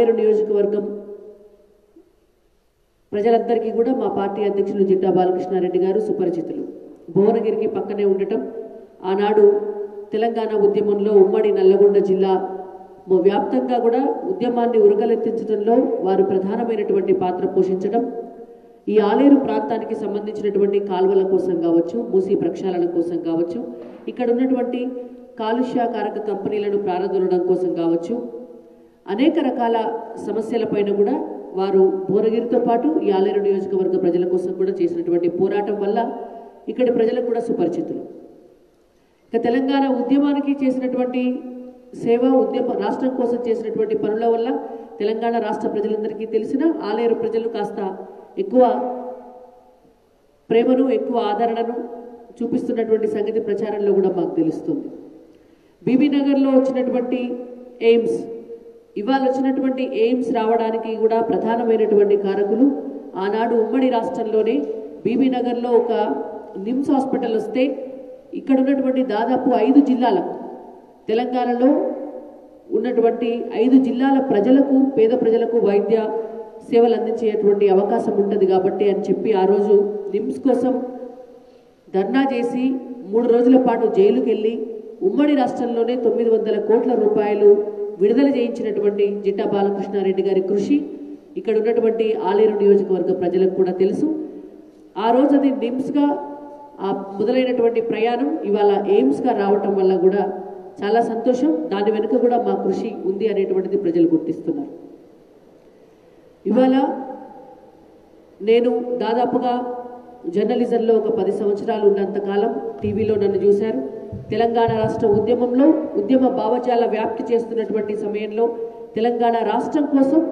ఆలేరు నియోజకవర్గం ప్రజలందరికీ కూడా మా పార్టీ అధ్యక్షులు జిట్టా బాలకృష్ణారెడ్డి గారు సుపరిచితులు భువనగిరికి పక్కనే ఉండటం ఆనాడు తెలంగాణ ఉద్యమంలో ఉమ్మడి నల్లగొండ జిల్లా మొ- వ్యాప్తంగా కూడా ఉద్యమాన్ని ఉరకలెత్తించడంలో వారు ప్రధానమైనటువంటి పాత్ర పోషించడం ఈ ఆలేరు ప్రాంతానికి సంబంధించినటువంటి కాల్వల కోసం కావచ్చు మూసీ ప్రక్షాళన కోసం కావచ్చు ఇక్కడ ఉన్నటువంటి కాలుష్యకారక కంపెనీలను ప్రారంభించడం కోసం కావచ్చు అనేక రకాల సమస్యలపైన కూడా వారు భువనగిరితో పాటు ఈ ఆలేరు నియోజకవర్గ ప్రజల కోసం కూడా చేసినటువంటి పోరాటం వల్ల ఇక్కడి ప్రజలకు కూడా సుపరిచితులు ఇక తెలంగాణ ఉద్యమానికి చేసినటువంటి సేవ ఉద్యమ రాష్ట్రం కోసం చేసినటువంటి పనుల వల్ల తెలంగాణ రాష్ట్ర ప్రజలందరికీ తెలిసిన ఆలేరు ప్రజలు కాస్త ఎక్కువ ప్రేమను ఎక్కువ ఆదరణను చూపిస్తున్నటువంటి సంగతి ప్రచారంలో కూడా మాకు తెలుస్తుంది బీబీ నగర్లో వచ్చినటువంటి ఎయిమ్స్ ఇవాళ వచ్చినటువంటి ఎయిమ్స్ రావడానికి కూడా ప్రధానమైనటువంటి కారకులు ఆనాడు ఉమ్మడి రాష్ట్రంలోనే బీబీ నగర్లో ఒక నిమ్స్ హాస్పిటల్ వస్తే ఇక్కడ ఉన్నటువంటి దాదాపు ఐదు జిల్లాలకు తెలంగాణలో ఉన్నటువంటి ఐదు జిల్లాల ప్రజలకు పేద ప్రజలకు వైద్య సేవలు అందించేటువంటి అవకాశం ఉంటుంది కాబట్టి అని చెప్పి ఆ రోజు నిమ్స్ కోసం ధర్నా చేసి మూడు రోజుల పాటు జైలుకి వెళ్ళి ఉమ్మడి రాష్ట్రంలోనే తొమ్మిది వందల కోట్ల రూపాయలు విడుదల చేయించినటువంటి జిట్టా బాలకృష్ణారెడ్డి గారి కృషి ఇక్కడ ఉన్నటువంటి ఆలేరు నియోజకవర్గ ప్రజలకు కూడా తెలుసు ఆ రోజు అది నిమ్స్గా ఆ మొదలైనటువంటి ప్రయాణం ఇవాళ ఎయిమ్స్గా రావటం వల్ల కూడా చాలా సంతోషం దాని వెనుక కూడా మా కృషి ఉంది అనేటువంటిది ప్రజలు గుర్తిస్తున్నారు ఇవాళ నేను దాదాపుగా జర్నలిజంలో ఒక పది సంవత్సరాలు ఉన్నంత కాలం టీవీలో నన్ను చూశారు తెలంగాణ రాష్ట్ర ఉద్యమంలో ఉద్యమ భావజాల వ్యాప్తి చేస్తున్నటువంటి సమయంలో తెలంగాణ రాష్ట్రం కోసం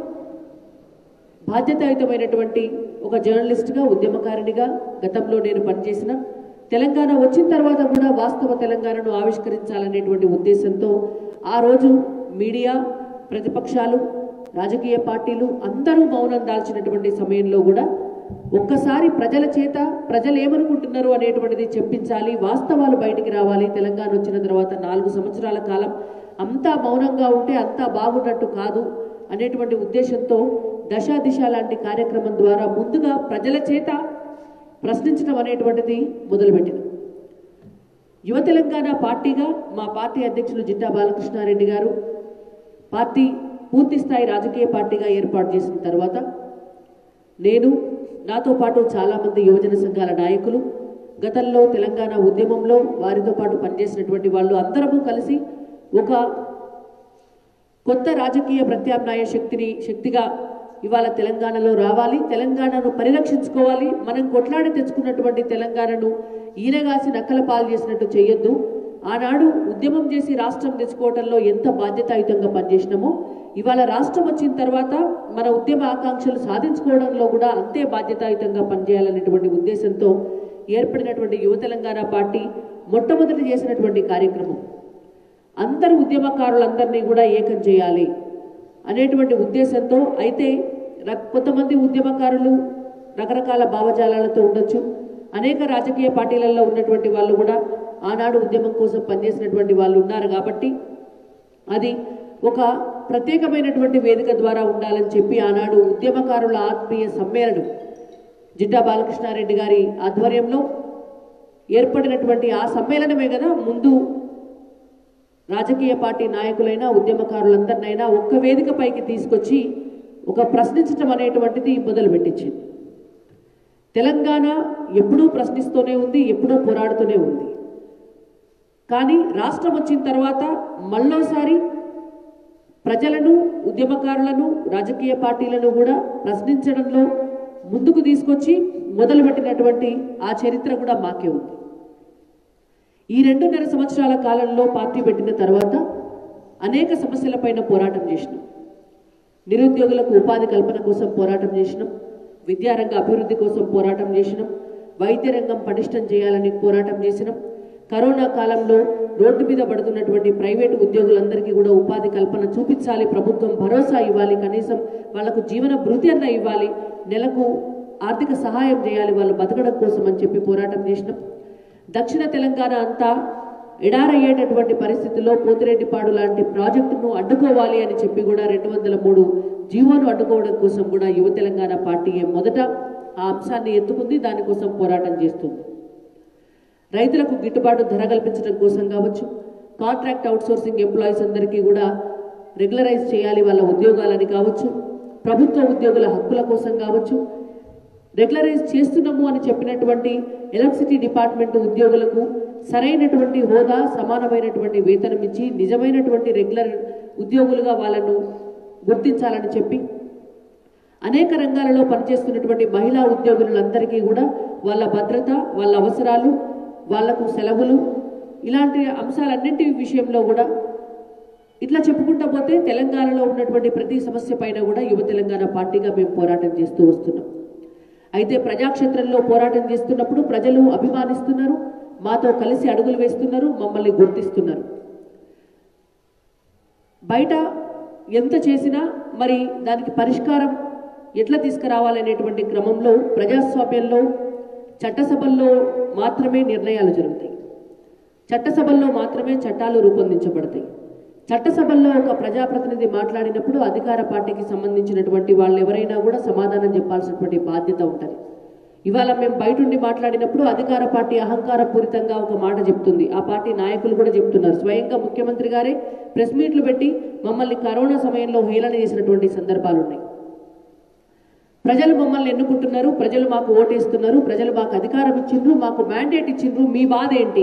బాధ్యతాయుతమైనటువంటి ఒక జర్నలిస్ట్గా ఉద్యమకారిణిగా గతంలో నేను పనిచేసిన తెలంగాణ వచ్చిన తర్వాత కూడా వాస్తవ తెలంగాణను ఆవిష్కరించాలనేటువంటి ఉద్దేశంతో ఆ రోజు మీడియా ప్రతిపక్షాలు రాజకీయ పార్టీలు అందరూ మౌనం దాల్చినటువంటి సమయంలో కూడా ఒక్కసారి ప్రజల చేత ప్రజలు ఏమనుకుంటున్నారు అనేటువంటిది చెప్పించాలి వాస్తవాలు బయటికి రావాలి తెలంగాణ వచ్చిన తర్వాత నాలుగు సంవత్సరాల కాలం అంతా మౌనంగా ఉంటే అంతా బాగున్నట్టు కాదు అనేటువంటి ఉద్దేశంతో దశ దిశ లాంటి కార్యక్రమం ద్వారా ముందుగా ప్రజల చేత ప్రశ్నించడం అనేటువంటిది మొదలుపెట్టింది యువ తెలంగాణ పార్టీగా మా పార్టీ అధ్యక్షులు జిట్టా బాలకృష్ణారెడ్డి గారు పార్టీ పూర్తి స్థాయి రాజకీయ పార్టీగా ఏర్పాటు చేసిన తర్వాత నేను నాతో పాటు చాలామంది యువజన సంఘాల నాయకులు గతంలో తెలంగాణ ఉద్యమంలో వారితో పాటు పనిచేసినటువంటి వాళ్ళు అందరము కలిసి ఒక కొత్త రాజకీయ ప్రత్యామ్నాయ శక్తిని శక్తిగా ఇవాళ తెలంగాణలో రావాలి తెలంగాణను పరిరక్షించుకోవాలి మనం కొట్లాడి తెచ్చుకున్నటువంటి తెలంగాణను ఈనగాసి నక్కల పాలు చేసినట్టు చేయొద్దు ఆనాడు ఉద్యమం చేసి రాష్ట్రం తెచ్చుకోవడంలో ఎంత బాధ్యతాయుతంగా పనిచేసినామో ఇవాళ రాష్ట్రం వచ్చిన తర్వాత మన ఉద్యమ ఆకాంక్షలు సాధించుకోవడంలో కూడా అంతే బాధ్యతాయుతంగా పనిచేయాలనేటువంటి ఉద్దేశంతో ఏర్పడినటువంటి యువ తెలంగాణ పార్టీ మొట్టమొదటి చేసినటువంటి కార్యక్రమం అందరు ఉద్యమకారులందరినీ కూడా ఏకం చేయాలి అనేటువంటి ఉద్దేశంతో అయితే ర- కొంతమంది ఉద్యమకారులు రకరకాల భావజాలాలతో ఉండొచ్చు అనేక రాజకీయ పార్టీలలో ఉన్నటువంటి వాళ్ళు కూడా ఆనాడు ఉద్యమం కోసం పనిచేసినటువంటి వాళ్ళు ఉన్నారు కాబట్టి అది ఒక ప్రత్యేకమైనటువంటి వేదిక ద్వారా ఉండాలని చెప్పి ఆనాడు ఉద్యమకారుల ఆత్మీయ సమ్మేళనం జిడ్డా బాలకృష్ణారెడ్డి గారి ఆధ్వర్యంలో ఏర్పడినటువంటి ఆ సమ్మేళనమే కదా ముందు రాజకీయ పార్టీ నాయకులైనా ఉద్యమకారులందరినైనా ఒక్క వేదిక పైకి తీసుకొచ్చి ఒక ప్రశ్నించడం అనేటువంటిది మొదలుపెట్టించింది తెలంగాణ ఎప్పుడూ ప్రశ్నిస్తూనే ఉంది ఎప్పుడూ పోరాడుతూనే ఉంది కానీ రాష్ట్రం వచ్చిన తర్వాత మళ్ళోసారి ప్రజలను ఉద్యమకారులను రాజకీయ పార్టీలను కూడా ప్రశ్నించడంలో ముందుకు తీసుకొచ్చి మొదలుపెట్టినటువంటి ఆ చరిత్ర కూడా మాకే ఉంది ఈ రెండున్నర సంవత్సరాల కాలంలో పార్టీ పెట్టిన తర్వాత అనేక సమస్యలపైన పోరాటం చేసినాం నిరుద్యోగులకు ఉపాధి కల్పన కోసం పోరాటం చేసినాం విద్యారంగ అభివృద్ధి కోసం పోరాటం చేసినాం వైద్య రంగం పటిష్టం చేయాలని పోరాటం చేసినాం కరోనా కాలంలో రోడ్డు మీద పడుతున్నటువంటి ప్రైవేటు ఉద్యోగులందరికీ కూడా ఉపాధి కల్పన చూపించాలి ప్రభుత్వం భరోసా ఇవ్వాలి కనీసం వాళ్లకు జీవన భృతి అన్న ఇవ్వాలి నెలకు ఆర్థిక సహాయం చేయాలి వాళ్ళు బతకడం కోసం అని చెప్పి పోరాటం చేసినాం దక్షిణ తెలంగాణ అంతా ఎడారయ్యేటటువంటి పరిస్థితుల్లో పోతిరెడ్డిపాడు లాంటి ప్రాజెక్టును అడ్డుకోవాలి అని చెప్పి కూడా రెండు వందల మూడు జీవోను అడ్డుకోవడం కోసం కూడా యువ తెలంగాణ పార్టీ మొదట ఆ అంశాన్ని ఎత్తుకుంది దానికోసం పోరాటం చేస్తుంది రైతులకు గిట్టుబాటు ధర కల్పించడం కోసం కావచ్చు కాంట్రాక్ట్ అవుట్సోర్సింగ్ ఎంప్లాయీస్ అందరికీ కూడా రెగ్యులరైజ్ చేయాలి వాళ్ళ ఉద్యోగాలని కావచ్చు ప్రభుత్వ ఉద్యోగుల హక్కుల కోసం కావచ్చు రెగ్యులరైజ్ చేస్తున్నాము అని చెప్పినటువంటి ఎలక్ట్రిసిటీ డిపార్ట్మెంట్ ఉద్యోగులకు సరైనటువంటి హోదా సమానమైనటువంటి వేతనం ఇచ్చి నిజమైనటువంటి రెగ్యులర్ ఉద్యోగులుగా వాళ్ళను గుర్తించాలని చెప్పి అనేక రంగాలలో పనిచేస్తున్నటువంటి మహిళా ఉద్యోగులందరికీ కూడా వాళ్ళ భద్రత వాళ్ళ అవసరాలు వాళ్లకు సెలవులు ఇలాంటి అంశాలన్నింటి విషయంలో కూడా ఇట్లా చెప్పుకుంటా పోతే తెలంగాణలో ఉన్నటువంటి ప్రతి సమస్య పైన కూడా యువ తెలంగాణ పార్టీగా మేము పోరాటం చేస్తూ వస్తున్నాం అయితే ప్రజాక్షేత్రంలో పోరాటం చేస్తున్నప్పుడు ప్రజలు అభిమానిస్తున్నారు మాతో కలిసి అడుగులు వేస్తున్నారు మమ్మల్ని గుర్తిస్తున్నారు బయట ఎంత చేసినా మరి దానికి పరిష్కారం ఎట్లా తీసుకురావాలనేటువంటి క్రమంలో ప్రజాస్వామ్యంలో చట్టసభల్లో మాత్రమే నిర్ణయాలు జరుగుతాయి చట్టసభల్లో మాత్రమే చట్టాలు రూపొందించబడతాయి చట్టసభల్లో ఒక ప్రజాప్రతినిధి మాట్లాడినప్పుడు అధికార పార్టీకి సంబంధించినటువంటి వాళ్ళు ఎవరైనా కూడా సమాధానం చెప్పాల్సినటువంటి బాధ్యత ఉంటుంది ఇవాళ మేము బయట ఉండి మాట్లాడినప్పుడు అధికార పార్టీ అహంకార పూరితంగా ఒక మాట చెప్తుంది ఆ పార్టీ నాయకులు కూడా చెప్తున్నారు స్వయంగా ముఖ్యమంత్రి గారే ప్రెస్ మీట్లు పెట్టి మమ్మల్ని కరోనా సమయంలో హేళన చేసినటువంటి సందర్భాలు ఉన్నాయి ప్రజలు మమ్మల్ని ఎన్నుకుంటున్నారు ప్రజలు మాకు ఓటేస్తున్నారు ప్రజలు మాకు అధికారం ఇచ్చిండ్రు మాకు మ్యాండేట్ ఇచ్చిండ్రు మీ బాధ ఏంటి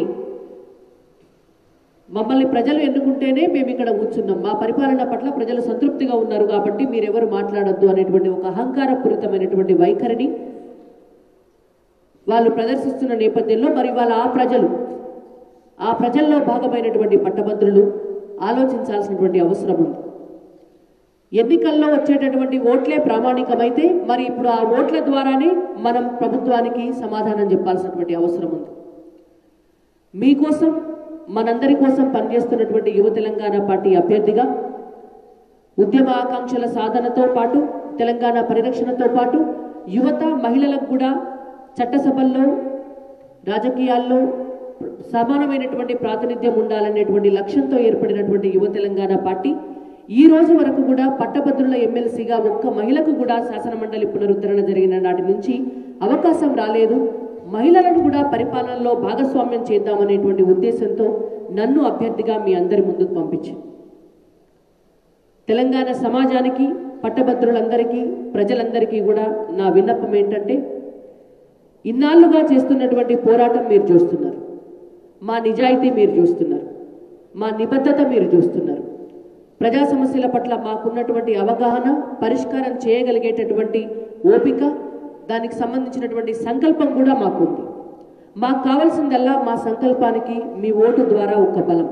మమ్మల్ని ప్రజలు ఎన్నుకుంటేనే మేము ఇక్కడ కూర్చున్నాం మా పరిపాలన పట్ల ప్రజలు సంతృప్తిగా ఉన్నారు కాబట్టి మీరెవరు మాట్లాడొద్దు అనేటువంటి ఒక అహంకారపూరితమైనటువంటి వైఖరిని వాళ్ళు ప్రదర్శిస్తున్న నేపథ్యంలో మరి వాళ్ళ ఆ ప్రజలు ఆ ప్రజల్లో భాగమైనటువంటి పట్టభద్రులు ఆలోచించాల్సినటువంటి అవసరం ఉంది ఎన్నికల్లో వచ్చేటటువంటి ఓట్లే ప్రామాణికమైతే మరి ఇప్పుడు ఆ ఓట్ల ద్వారానే మనం ప్రభుత్వానికి సమాధానం చెప్పాల్సినటువంటి అవసరం ఉంది మీకోసం మనందరి కోసం పనిచేస్తున్నటువంటి యువ తెలంగాణ పార్టీ అభ్యర్థిగా ఉద్యమ ఆకాంక్షల సాధనతో పాటు తెలంగాణ పరిరక్షణతో పాటు యువత మహిళలకు కూడా చట్టసభల్లో రాజకీయాల్లో సమానమైనటువంటి ప్రాతినిధ్యం ఉండాలనేటువంటి లక్ష్యంతో ఏర్పడినటువంటి యువ తెలంగాణ పార్టీ ఈ రోజు వరకు కూడా పట్టభద్రుల ఎమ్మెల్సీగా ఒక్క మహిళకు కూడా శాసనమండలి పునరుద్ధరణ జరిగిన నాటి నుంచి అవకాశం రాలేదు మహిళలను కూడా పరిపాలనలో భాగస్వామ్యం చేద్దామనేటువంటి ఉద్దేశంతో నన్ను అభ్యర్థిగా మీ అందరి ముందుకు పంపించింది తెలంగాణ సమాజానికి పట్టభద్రులందరికీ ప్రజలందరికీ కూడా నా విన్నపం ఏంటంటే ఇన్నాళ్లుగా చేస్తున్నటువంటి పోరాటం మీరు చూస్తున్నారు మా నిజాయితీ మీరు చూస్తున్నారు మా నిబద్ధత మీరు చూస్తున్నారు ప్రజా సమస్యల పట్ల మాకున్నటువంటి అవగాహన పరిష్కారం చేయగలిగేటటువంటి ఓపిక దానికి సంబంధించినటువంటి సంకల్పం కూడా మాకుంది మాకు కావాల్సిందల్లా మా సంకల్పానికి మీ ఓటు ద్వారా ఒక బలం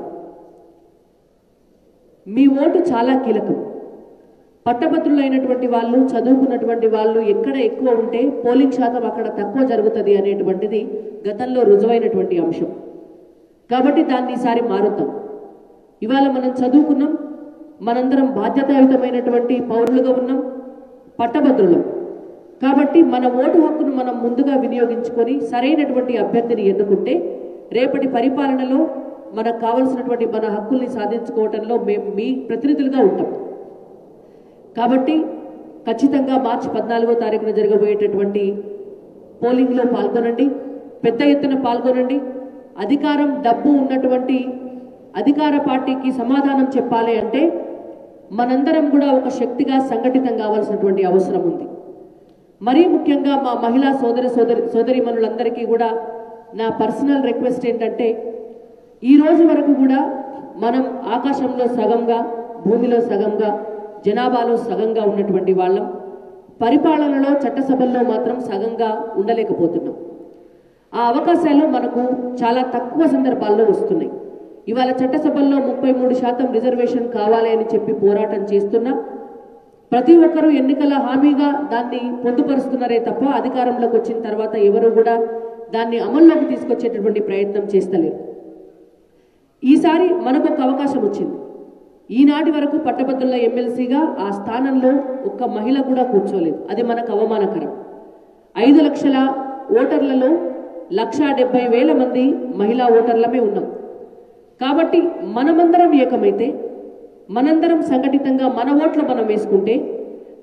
మీ ఓటు చాలా కీలకం పట్టభద్రులైనటువంటి వాళ్ళు చదువుకున్నటువంటి వాళ్ళు ఎక్కడ ఎక్కువ ఉంటే పోలింగ్ శాతం అక్కడ తక్కువ జరుగుతుంది అనేటువంటిది గతంలో రుజువైనటువంటి అంశం కాబట్టి దాన్ని ఈసారి మారుద్దాం ఇవాళ మనం చదువుకున్నాం మనందరం బాధ్యతాయుతమైనటువంటి పౌరులుగా ఉన్నాం పట్టభద్రులం కాబట్టి మన ఓటు హక్కును మనం ముందుగా వినియోగించుకొని సరైనటువంటి అభ్యర్థిని ఎన్నుకుంటే రేపటి పరిపాలనలో మనకు కావలసినటువంటి మన హక్కుల్ని సాధించుకోవటంలో మేము మీ ప్రతినిధులుగా ఉంటాం కాబట్టి ఖచ్చితంగా మార్చి పద్నాలుగో తారీఖున జరగబోయేటటువంటి పోలింగ్లో పాల్గొనండి పెద్ద ఎత్తున పాల్గొనండి అధికారం డబ్బు ఉన్నటువంటి అధికార పార్టీకి సమాధానం చెప్పాలి అంటే మనందరం కూడా ఒక శక్తిగా సంఘటితం కావాల్సినటువంటి అవసరం ఉంది మరీ ముఖ్యంగా మా మహిళా సోదరి సోదరి సోదరిమణులందరికీ కూడా నా పర్సనల్ రిక్వెస్ట్ ఏంటంటే ఈ రోజు వరకు కూడా మనం ఆకాశంలో సగంగా భూమిలో సగంగా జనాభాలో సగంగా ఉన్నటువంటి వాళ్ళం పరిపాలనలో చట్టసభల్లో మాత్రం సగంగా ఉండలేకపోతున్నాం ఆ అవకాశాలు మనకు చాలా తక్కువ సందర్భాల్లో వస్తున్నాయి ఇవాళ చట్టసభల్లో ముప్పై మూడు శాతం రిజర్వేషన్ కావాలి అని చెప్పి పోరాటం చేస్తున్నా ప్రతి ఒక్కరూ ఎన్నికల హామీగా దాన్ని పొందుపరుస్తున్నారే తప్ప అధికారంలోకి వచ్చిన తర్వాత ఎవరు కూడా దాన్ని అమల్లోకి తీసుకొచ్చేటటువంటి ప్రయత్నం చేస్తలేరు ఈసారి మనకు ఒక అవకాశం వచ్చింది ఈనాటి వరకు పట్టభద్రుల ఎమ్మెల్సీగా ఆ స్థానంలో ఒక్క మహిళ కూడా కూర్చోలేదు అది మనకు అవమానకరం ఐదు లక్షల ఓటర్లలో లక్షా డెబ్బై వేల మంది మహిళా ఓటర్లమే ఉన్నాం కాబట్టి మనమందరం ఏకమైతే మనందరం సంఘటితంగా మన ఓట్లు మనం వేసుకుంటే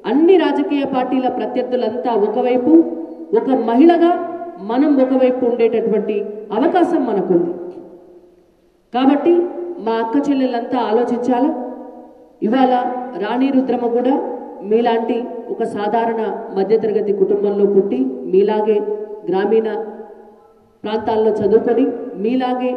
అన్ని రాజకీయ పార్టీల ప్రత్యర్థులంతా ఒకవైపు ఒక మహిళగా మనం ఒకవైపు ఉండేటటువంటి అవకాశం మనకుంది కాబట్టి మా అక్క చెల్లెలంతా ఆలోచించాలా ఇవాళ రాణి రుద్రమ కూడా మీలాంటి ఒక సాధారణ మధ్యతరగతి కుటుంబంలో పుట్టి మీలాగే గ్రామీణ ప్రాంతాల్లో చదువుకొని మీలాగే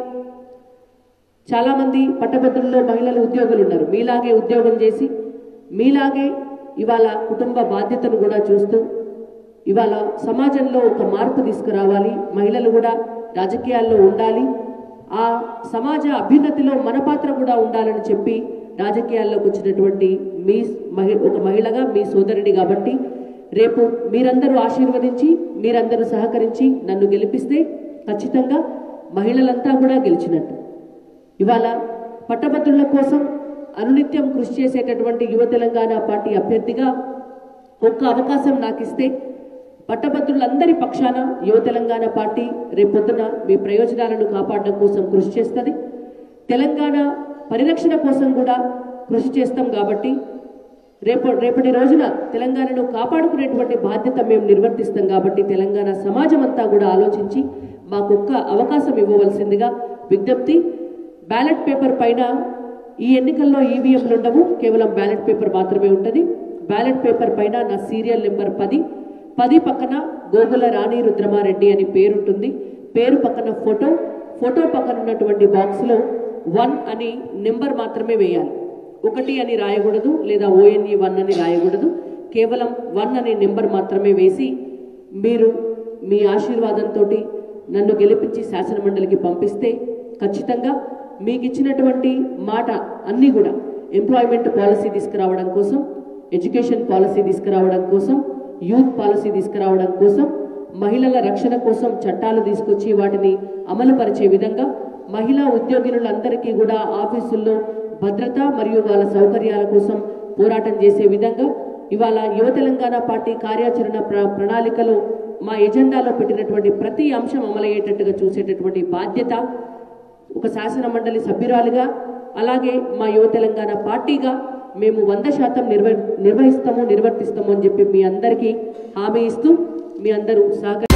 చాలామంది పట్టభద్రుల్లో మహిళలు ఉద్యోగులు ఉన్నారు మీలాగే ఉద్యోగం చేసి మీలాగే ఇవాళ కుటుంబ బాధ్యతను కూడా చూస్తూ ఇవాళ సమాజంలో ఒక మార్పు తీసుకురావాలి మహిళలు కూడా రాజకీయాల్లో ఉండాలి ఆ సమాజ అభ్యున్నతిలో మన పాత్ర కూడా ఉండాలని చెప్పి రాజకీయాల్లోకి వచ్చినటువంటి మీ మహి ఒక మహిళగా మీ సోదరుడి కాబట్టి రేపు మీరందరూ ఆశీర్వదించి మీరందరూ సహకరించి నన్ను గెలిపిస్తే ఖచ్చితంగా మహిళలంతా కూడా గెలిచినట్టు ఇవాళ పట్టభద్రుల కోసం అనునిత్యం కృషి చేసేటటువంటి యువ తెలంగాణ పార్టీ అభ్యర్థిగా ఒక్క అవకాశం నాకు ఇస్తే పట్టభద్రులందరి పక్షాన యువ తెలంగాణ పార్టీ రేపొద్దున మీ ప్రయోజనాలను కాపాడడం కోసం కృషి చేస్తుంది తెలంగాణ పరిరక్షణ కోసం కూడా కృషి చేస్తాం కాబట్టి రేపు రేపటి రోజున తెలంగాణను కాపాడుకునేటువంటి బాధ్యత మేము నిర్వర్తిస్తాం కాబట్టి తెలంగాణ సమాజం అంతా కూడా ఆలోచించి మాకొక్క అవకాశం ఇవ్వవలసిందిగా విజ్ఞప్తి బ్యాలెట్ పేపర్ పైన ఈ ఎన్నికల్లో ఈవీఎంలు ఉండవు కేవలం బ్యాలెట్ పేపర్ మాత్రమే ఉంటుంది బ్యాలెట్ పేపర్ పైన నా సీరియల్ నెంబర్ పది పది పక్కన గోగుల రాణి రుద్రమారెడ్డి అని పేరుంటుంది పేరు పక్కన ఫోటో ఫోటో పక్కన ఉన్నటువంటి బాక్స్లో వన్ అని నెంబర్ మాత్రమే వేయాలి ఒకటి అని రాయకూడదు లేదా ఓఎన్ఈ వన్ అని రాయకూడదు కేవలం వన్ అనే నెంబర్ మాత్రమే వేసి మీరు మీ ఆశీర్వాదంతో నన్ను గెలిపించి శాసనమండలికి పంపిస్తే ఖచ్చితంగా మీకు ఇచ్చినటువంటి మాట అన్నీ కూడా ఎంప్లాయ్మెంట్ పాలసీ తీసుకురావడం కోసం ఎడ్యుకేషన్ పాలసీ తీసుకురావడం కోసం యూత్ పాలసీ తీసుకురావడం కోసం మహిళల రక్షణ కోసం చట్టాలు తీసుకొచ్చి వాటిని అమలుపరిచే విధంగా మహిళా ఉద్యోగినులందరికీ కూడా ఆఫీసుల్లో భద్రత మరియు వాళ్ళ సౌకర్యాల కోసం పోరాటం చేసే విధంగా ఇవాళ యువ తెలంగాణ పార్టీ కార్యాచరణ ప్ర ప్రణాళికలో మా ఎజెండాలో పెట్టినటువంటి ప్రతి అంశం అమలయ్యేటట్టుగా చూసేటటువంటి బాధ్యత ఒక శాసన మండలి సభ్యురాలుగా అలాగే మా యువ తెలంగాణ పార్టీగా మేము వంద శాతం నిర్వ నిర్వహిస్తాము నిర్వర్తిస్తాము అని చెప్పి మీ అందరికీ హామీ ఇస్తూ మీ అందరూ సహకరి